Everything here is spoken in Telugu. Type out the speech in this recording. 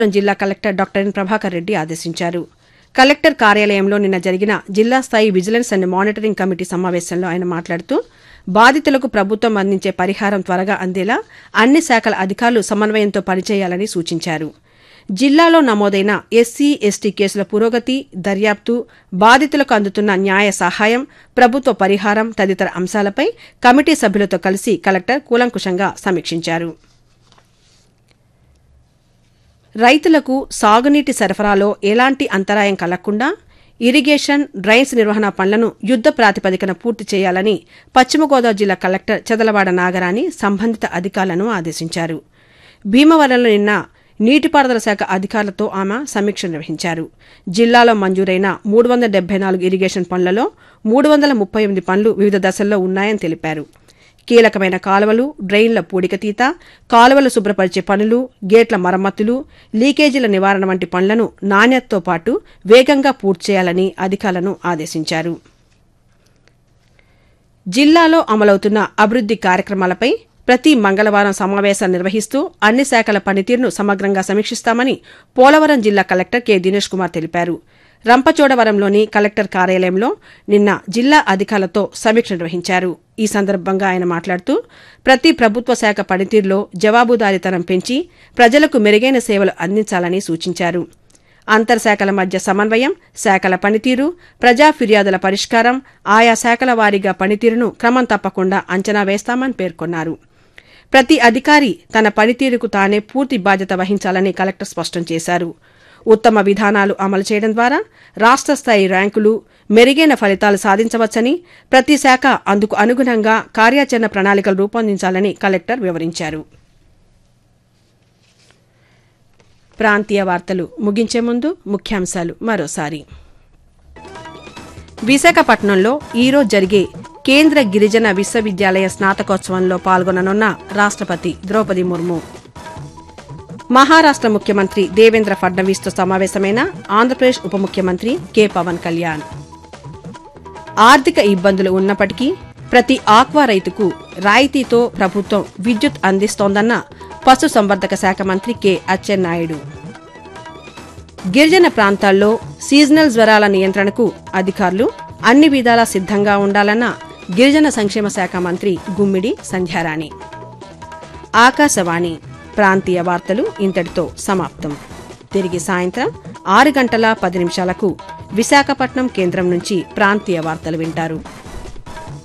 జిల్లా collector doctor N Prabhakar Reddy ఆదేశించారు కలెక్టర్ కార్యాలయంలో నిన్న జరిగిన జిల్లా స్థాయి విజిలెన్స్ అండ్ మానిటరింగ్ కమిటీ సమావేశంలో ఆయన మాట్లాడుతూ బాధితులకు ప్రభుత్వం అందించే పరిహారం త్వరగా అందేలా అన్ని శాఖల అధికారులు సమన్వయంతో పనిచేయాలని సూచించారు జిల్లాలో నమోదైన ఎస్సీ ఎస్టీ కేసుల పురోగతి దర్యాప్తు బాధితులకు అందుతున్న న్యాయ సహాయం ప్రభుత్వ పరిహారం తదితర అంశాలపై కమిటీ సభ్యులతో కలిసి కలెక్టర్ కూలంకుషంగా సమీక్షించారు రైతులకు సాగునీటి సరఫరాలో ఎలాంటి అంతరాయం కలగకుండా ఇరిగేషన్ డ్రైన్స్ నిర్వహణ పనులను యుద్ద ప్రాతిపదికన పూర్తి చేయాలని పశ్చిమ గోదావరి జిల్లా కలెక్టర్ చెదలవాడ నాగరాణి సంబంధిత అధికారులను ఆదేశించారు భీమవరంలో నిన్న నీటిపారుదల శాఖ అధికారులతో ఆమె సమీక్ష నిర్వహించారు జిల్లాలో మంజూరైన మూడు వందల డెబ్బై నాలుగు ఇరిగేషన్ పనులలో మూడు వందల ముప్పై ఎనిమిది పనులు వివిధ దశల్లో ఉన్నాయని తెలిపారు కీలకమైన కాలువలు డ్రైన్ల పూడికతీత కాలువలు శుభ్రపరిచే పనులు గేట్ల మరమ్మతులు లీకేజీల నివారణ వంటి పనులను నాణ్యతతో పాటు వేగంగా పూర్తి చేయాలని అధికారులను ఆదేశించారు జిల్లాలో అమలవుతున్న అభివృద్ది కార్యక్రమాలపై ప్రతి మంగళవారం సమావేశాలు నిర్వహిస్తూ అన్ని శాఖల పనితీరును సమగ్రంగా సమీక్షిస్తామని పోలవరం జిల్లా కలెక్టర్ కె దినేష్ కుమార్ తెలిపారు రంపచోడవరంలోని కలెక్టర్ కార్యాలయంలో నిన్న జిల్లా అధికారులతో సమీక్ష నిర్వహించారు ఈ సందర్భంగా ఆయన మాట్లాడుతూ ప్రతి ప్రభుత్వ శాఖ పనితీరులో జవాబుదారీతనం పెంచి ప్రజలకు మెరుగైన సేవలు అందించాలని సూచించారు అంతర్శాఖల మధ్య సమన్వయం శాఖల పనితీరు ప్రజా ఫిర్యాదుల పరిష్కారం ఆయా శాఖల వారీగా పనితీరును క్రమం తప్పకుండా అంచనా వేస్తామని పేర్కొన్నారు ప్రతి అధికారి తన పనితీరుకు తానే పూర్తి బాధ్యత వహించాలని కలెక్టర్ స్పష్టం చేశారు ఉత్తమ విధానాలు అమలు చేయడం ద్వారా రాష్ట్ర స్థాయి ర్యాంకులు మెరుగైన ఫలితాలు సాధించవచ్చని ప్రతి శాఖ అందుకు అనుగుణంగా కార్యాచరణ ప్రణాళికలు రూపొందించాలని కలెక్టర్ వివరించారు ప్రాంతీయ వార్తలు ముగించే ముందు ముఖ్యాంశాలు మరోసారి విశాఖపట్నంలో ఈరోజు జరిగే కేంద్ర గిరిజన విశ్వవిద్యాలయ స్నాతకోత్సవంలో పాల్గొననున్న రాష్ట్రపతి ద్రౌపది ముర్ము మహారాష్ట్ర ముఖ్యమంత్రి దేవేంద్ర ఫడ్నవీస్తో సమావేశమైన ఆంధ్రప్రదేశ్ ఉప ముఖ్యమంత్రి కె పవన్ కళ్యాణ్ ఆర్థిక ఇబ్బందులు ఉన్నప్పటికీ ప్రతి ఆక్వా రైతుకు రాయితీతో ప్రభుత్వం విద్యుత్ అందిస్తోందన్న పశుసంవర్ధక శాఖ మంత్రి కె అచ్చెన్నాయుడు గిరిజన ప్రాంతాల్లో సీజనల్ జ్వరాల నియంత్రణకు అధికారులు అన్ని విధాలా సిద్ధంగా ఉండాలన్న గిరిజన సంక్షేమ శాఖ మంత్రి గుమ్మిడి సంధ్యారాణి ఆకాశవాణి ప్రాంతీయ వార్తలు ఇంతటితో సమాప్తం తిరిగి సాయంత్రం ఆరు గంటల పది నిమిషాలకు విశాఖపట్నం కేంద్రం నుంచి ప్రాంతీయ వార్తలు వింటారు